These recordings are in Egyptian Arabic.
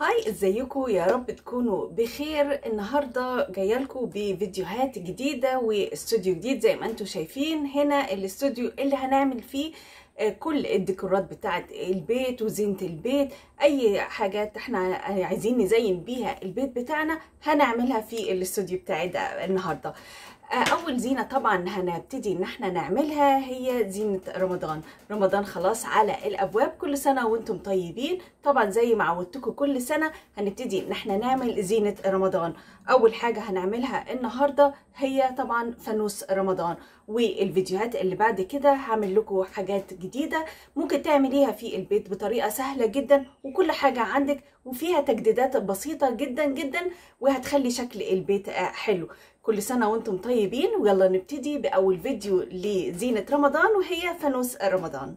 هاي ازيكم يا رب تكونوا بخير النهارده جايه لكم بفيديوهات جديده واستوديو جديد زي ما انتم شايفين هنا الاستوديو اللي هنعمل فيه آه، كل الديكورات بتاعه البيت وزينه البيت اي حاجات احنا عايزين نزين بيها البيت بتاعنا هنعملها في الاستوديو بتاعي ده النهارده آه، اول زينه طبعا هنبتدي ان احنا نعملها هي زينه رمضان رمضان خلاص على الابواب كل سنه وانتم طيبين طبعا زي ما عودتكم كل سنه هنبتدي ان احنا نعمل زينه رمضان اول حاجه هنعملها النهارده هي طبعا فانوس رمضان والفيديوهات اللي بعد كده هعمل لكم حاجات جديده ممكن تعمليها في البيت بطريقه سهله جدا وكل حاجه عندك وفيها تجديدات بسيطه جدا جدا وهتخلي شكل البيت آه، حلو كل سنة وانتم طيبين ويلا نبتدي بأول فيديو لزينة رمضان وهي فانوس رمضان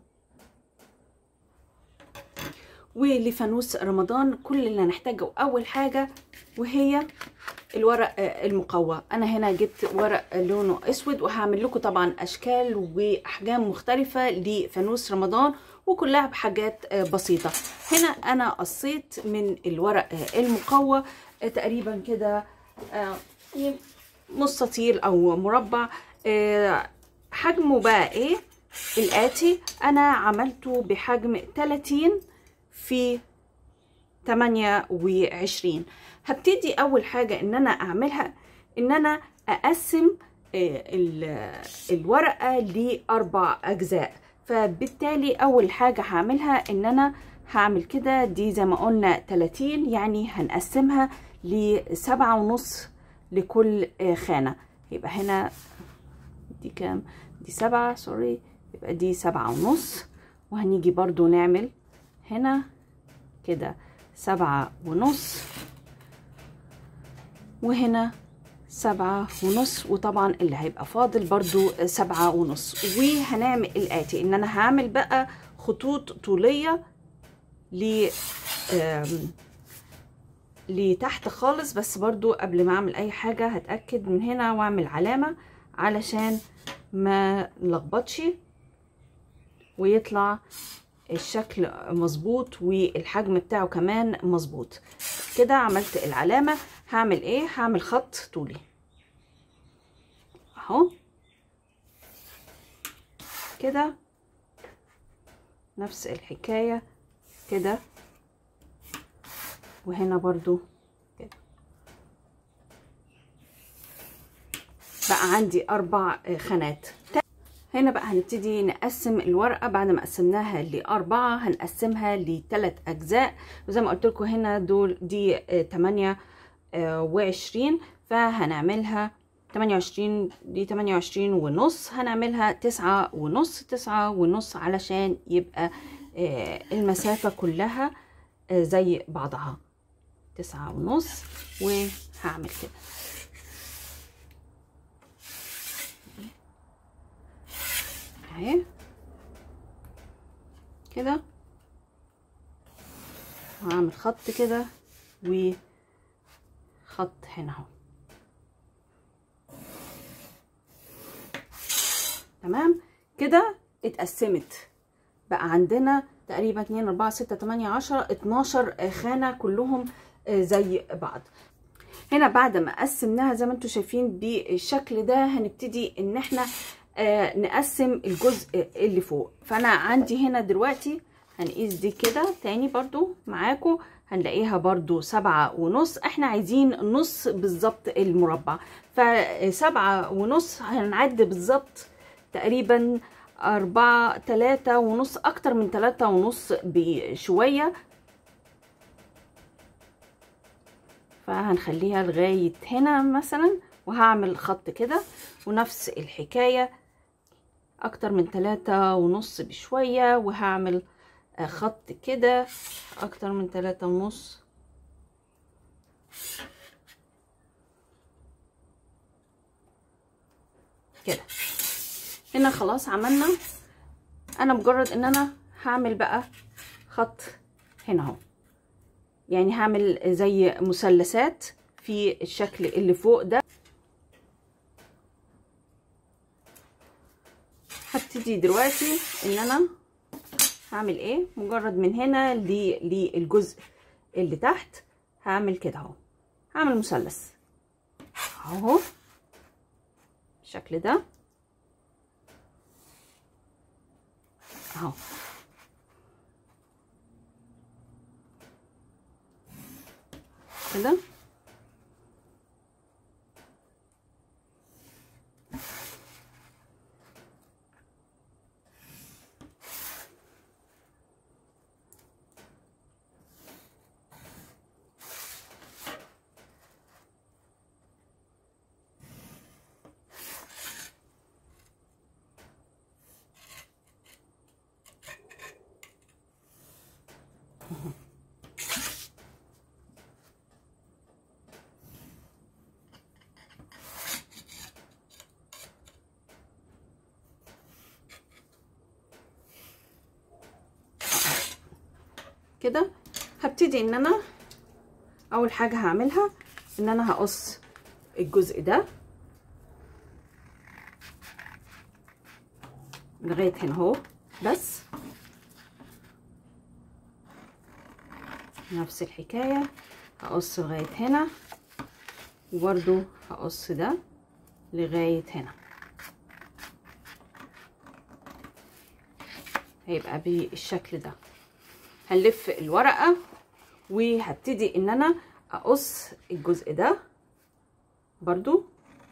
ولفانوس رمضان كل اللي هنحتاجه أول حاجة وهي الورق آه، المقوى أنا هنا جبت ورق لونه أسود وهعمل لكم طبعا أشكال وأحجام مختلفة لفانوس رمضان وكلها بحاجات آه، بسيطة هنا أنا قصيت من الورق آه، المقوى آه، تقريبا كده آه، مستطيل او مربع آه، حجمه بقى ايه الاتي انا عملته بحجم 30 في 28 هبتدي اول حاجة ان انا اعملها ان انا اقسم آه، ال- الورقة لاربع اجزاء فبالتالي اول حاجة هعملها ان انا هعمل كده دي زي ما قلنا 30 يعني هنقسمها لسبعة ونص لكل آه، خانة يبقى هنا دي كام دي سبعة سوري يبقى دي سبعة ونص وهنيجي برضو نعمل هنا كده سبعة ونص وهنا سبعة ونص وطبعا اللي هيبقى فاضل برضو سبعة ونص وهنعمل الآتي ان انا هعمل بقى خطوط طولية ل آم، لتحت خالص بس برضو قبل ما اعمل اي حاجة هتأكد من هنا واعمل علامة علشان ما نلخبطش ويطلع الشكل مظبوط والحجم بتاعه كمان مظبوط كده عملت العلامة هعمل ايه هعمل خط طولي اهو كده نفس الحكاية كده وهنا برضو كده بقى عندي اربع خانات هنا بقى هنبتدي نقسم الورقه بعد ما قسمناها لاربعه هنقسمها لثلاث اجزاء وزي ما قلت لكم هنا دول دي 28 فهنعملها 28 دي 28 ونص هنعملها تسعة ونص تسعة ونص علشان يبقى المسافة كلها زي بعضها تسعة ونص وهعمل كده اهي كده وهعمل خط كده وخط هنا اهو تمام كده اتقسمت بقى عندنا تقريبا 2 4 6 8 10 12 خانه كلهم زي بعض هنا بعد ما قسمناها زي ما انتم شايفين بالشكل ده هنبتدي ان احنا نقسم الجزء اللي فوق فانا عندي هنا دلوقتي هنقيس دي كده تاني برضو معاكم هنلاقيها برضو سبعة ونص احنا عايزين نص بالظبط المربع فسبعة ونص هنعد بالظبط تقريبا أربعة تلاتة ونص أكتر من تلاتة ونص بشوية فهنخليها لغاية هنا مثلا وهعمل خط كده ونفس الحكاية أكتر من تلاتة ونص بشوية وهعمل خط كده أكتر من تلاتة ونص كده هنا خلاص عملنا انا مجرد ان انا هعمل بقى خط هنا اهو يعني هعمل زي مثلثات في الشكل اللي فوق ده هبتدي دلوقتي ان انا هعمل ايه مجرد من هنا للجزء اللي تحت هعمل كده اهو هعمل مثلث اهو بالشكل ده اهو كده كده هبتدي ان انا اول حاجه هعملها ان انا هقص الجزء ده لغايه هنا اهو بس نفس الحكايه هقص لغايه هنا وبرده هقص ده لغايه هنا هيبقى بالشكل ده هنلف الورقه وهبتدي ان انا اقص الجزء ده برضو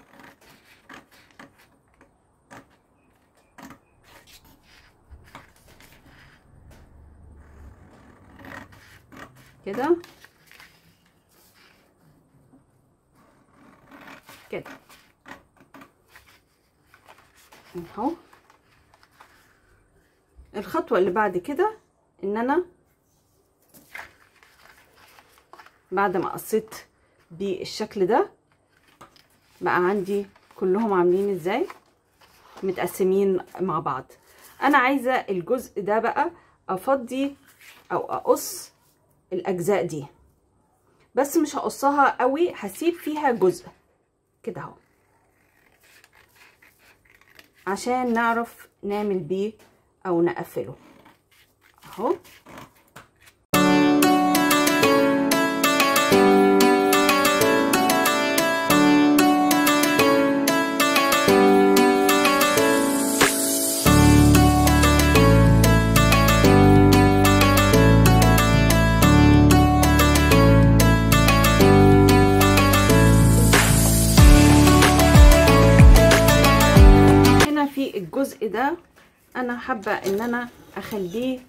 كده كده اهو الخطوه اللي بعد كده ان انا بعد ما قصيت بالشكل ده بقى عندي كلهم عاملين ازاي متقسمين مع بعض انا عايزه الجزء ده بقى افضي او اقص الاجزاء دي بس مش هقصها قوي هسيب فيها جزء كده اهو عشان نعرف نعمل بيه او نقفله اهو هنا في الجزء ده انا حابه ان انا اخليه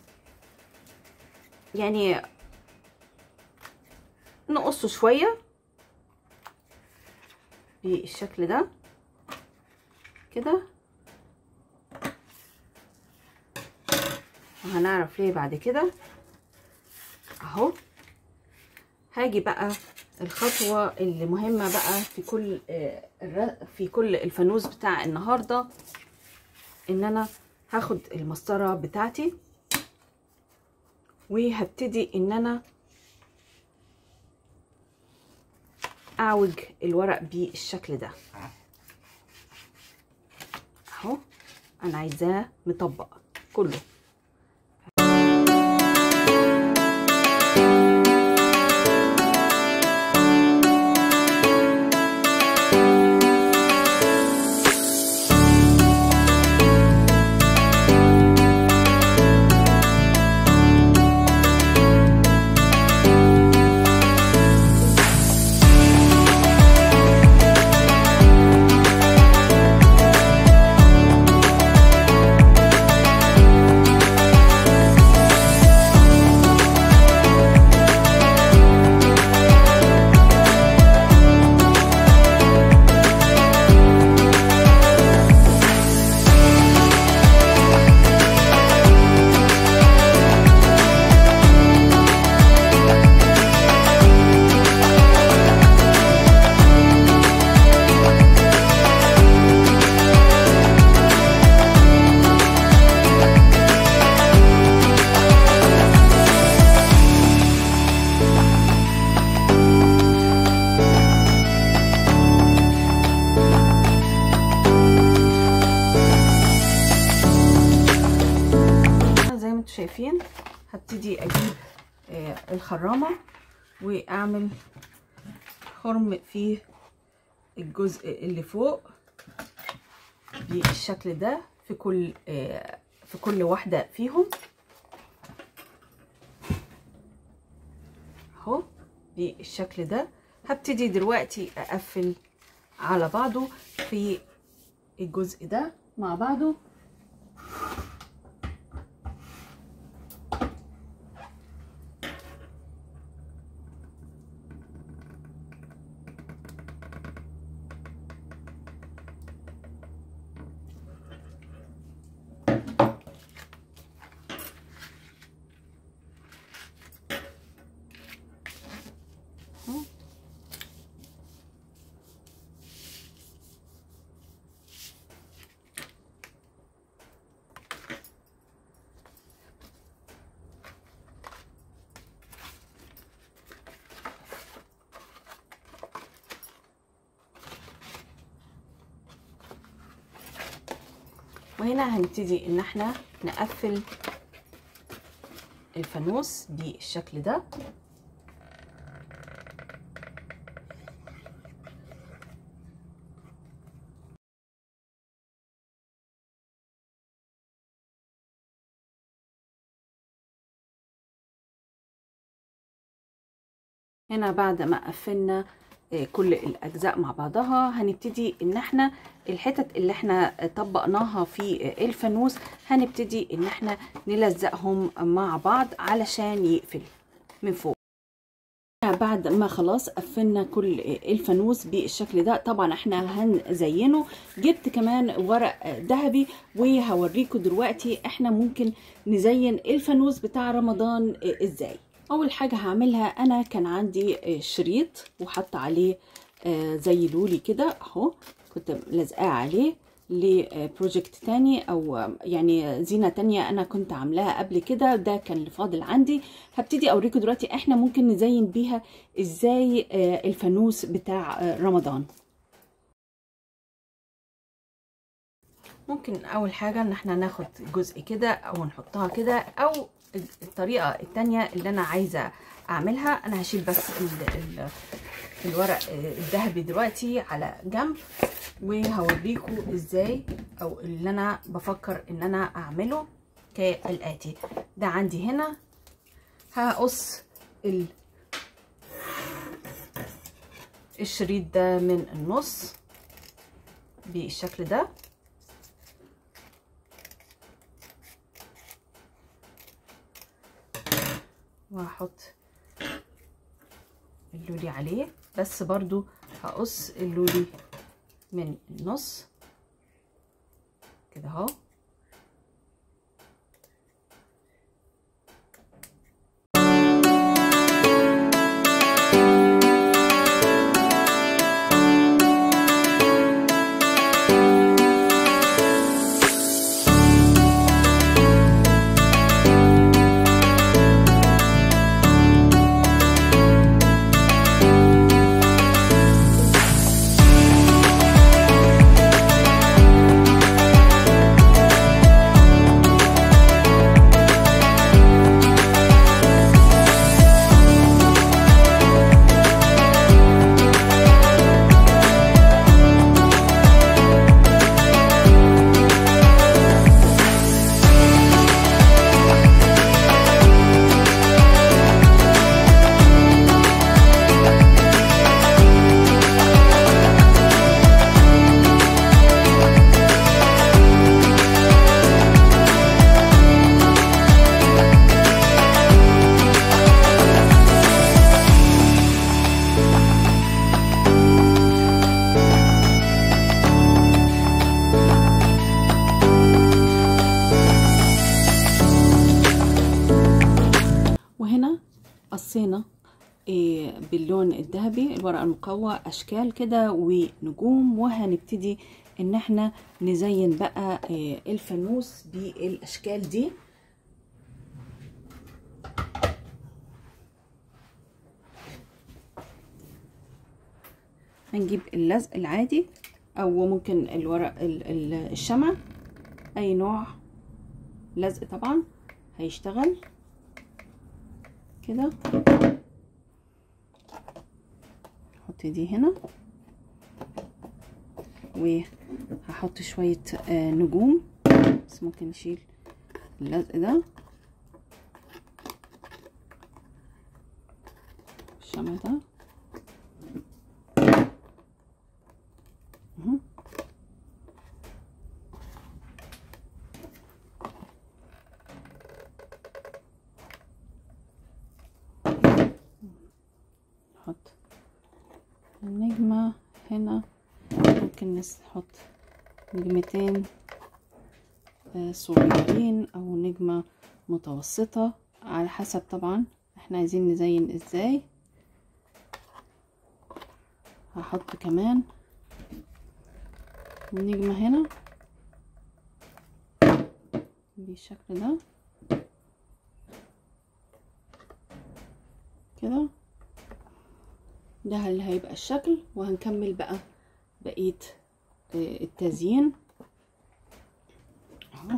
يعني نقصه شويه بالشكل ده كده وهنعرف ليه بعد كده اهو هاجي بقى الخطوه اللي مهمه بقى في كل آه، الر- في كل الفانوس بتاع النهارده ان انا هاخد المسطره بتاعتي وهبتدي ان انا اعوج الورق بالشكل ده اهو انا عايزاه مطبق كله زي ما انتم شايفين هبتدي اجيب آه، الخرامه واعمل خرم في الجزء اللي فوق بالشكل ده في كل في كل واحده فيهم اهو بالشكل ده هبتدي دلوقتي اقفل على بعضه في الجزء ده مع بعضه وهنا هنبتدي ان احنا نقفل الفانوس بالشكل ده هنا بعد ما قفلنا كل الاجزاء مع بعضها هنبتدي ان احنا الحتت اللي احنا طبقناها في الفانوس هنبتدي ان احنا نلزقهم مع بعض علشان يقفل من فوق بعد ما خلاص قفلنا كل الفانوس بالشكل ده طبعا احنا هنزينه جبت كمان ورق ذهبي وهوريكم دلوقتي احنا ممكن نزين الفانوس بتاع رمضان ازاي اول حاجه هعملها انا كان عندي شريط وحط عليه زي لولي كده اهو كنت لازقاه عليه لبروجكت تاني او يعني زينه تانية انا كنت عاملاها قبل كده ده كان اللي فاضل عندي هبتدي اوريكم دلوقتي احنا ممكن نزين بيها ازاي الفانوس بتاع رمضان ممكن اول حاجه ان احنا ناخد جزء كده او نحطها كده او الطريقه التانية اللي انا عايزه اعملها انا هشيل بس ال ال الورق الذهبي دلوقتي على جنب وهوريكم ازاي او اللي انا بفكر ان انا اعمله كالاتي ده عندي هنا هقص ال الشريط ده من النص بالشكل ده وهحط اللولي عليه بس برضو هقص اللولي من النص كده اهو قصينا باللون الذهبي الورق المقوى اشكال كده ونجوم وهنبتدي ان احنا نزين بقى الفانوس بالاشكال دي هنجيب اللزق العادي او ممكن الورق الشمع اي نوع لزق طبعا هيشتغل كده هحط دي هنا وهحط شوية آه نجوم بس ممكن نشيل اللزق ده الشمع ده نحط النجمة هنا ممكن نحط نجمتين صغيرين او نجمة متوسطة على حسب طبعا احنا عايزين نزين ازاي هحط كمان النجمة هنا بالشكل ده كده ده اللي هيبقى الشكل وهنكمل بقى بقية التزيين اهو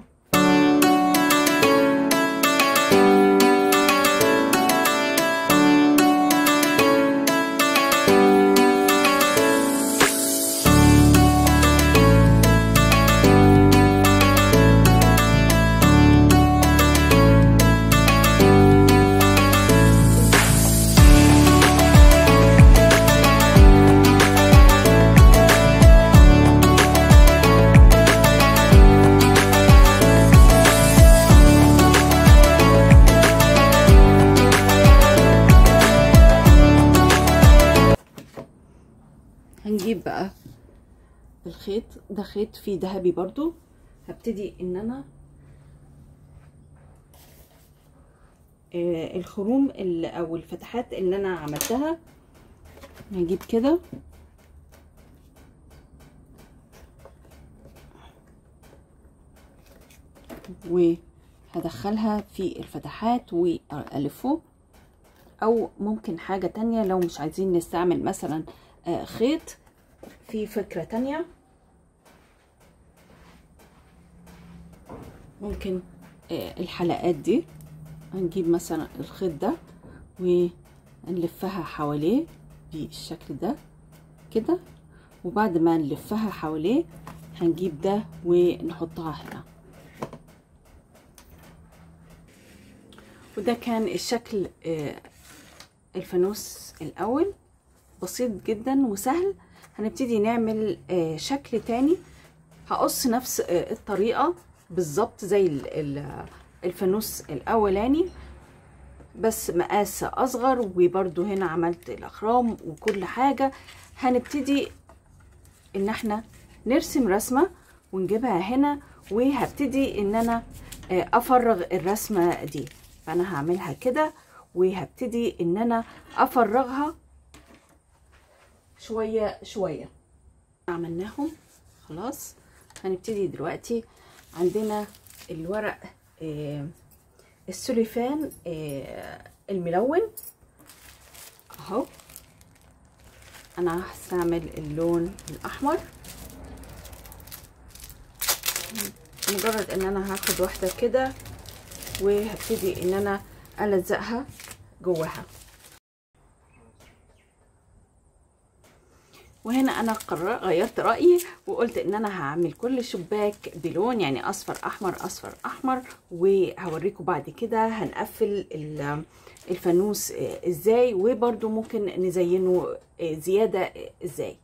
هنجيب بقى الخيط ده خيط فيه ذهبي برضو هبتدي ان انا آه الخروم اللي او الفتحات اللي انا عملتها هجيب كده وهدخلها في الفتحات والفه او ممكن حاجة تانية لو مش عايزين نستعمل مثلا آه خيط في فكرة تانية ممكن آه الحلقات دي هنجيب مثلا الخيط ده ونلفها حواليه بالشكل ده كده وبعد ما نلفها حواليه هنجيب ده ونحطها هنا وده كان الشكل آه الفانوس الاول بسيط جدا وسهل هنبتدي نعمل آه شكل تاني هقص نفس آه الطريقة بالظبط زي الفانوس الاولاني بس مقاس اصغر وبرده هنا عملت الاخرام وكل حاجة هنبتدي ان احنا نرسم رسمة ونجيبها هنا وهبتدي ان انا آه افرغ الرسمة دي فانا هعملها كده وهبتدي ان انا افرغها شوية شوية عملناهم خلاص هنبتدي دلوقتي عندنا الورق آه السليفان آه الملون اهو انا هستعمل اللون الاحمر مجرد ان انا هاخد واحدة كده وهبتدي ان انا الزقها جواها وهنا انا قرر غيرت رايي وقلت ان انا هعمل كل شباك بلون يعني اصفر احمر اصفر احمر وهوريكم بعد كده هنقفل الفانوس ازاي وبرده ممكن نزينه زياده ازاي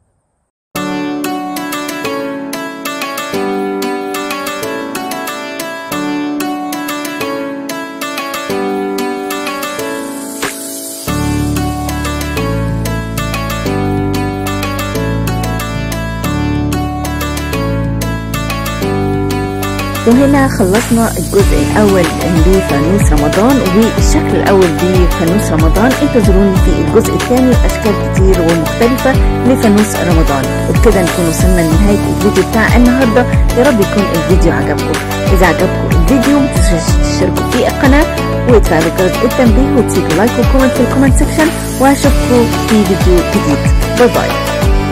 وهنا خلصنا الجزء الاول لفانوس رمضان والشكل الاول بفانوس رمضان انتظروني في الجزء الثاني واشكال كتير ومختلفه لفانوس رمضان وبكده نكون وصلنا لنهايه الفيديو بتاع النهارده يا رب يكون الفيديو عجبكم اذا عجبكم الفيديو ما تنسوش تشتركوا في القناه وتفعلوا جرس التنبيه وتسيبوا لايك وكومنت في الكومنت سيكشن واشوفكم في فيديو جديد باي باي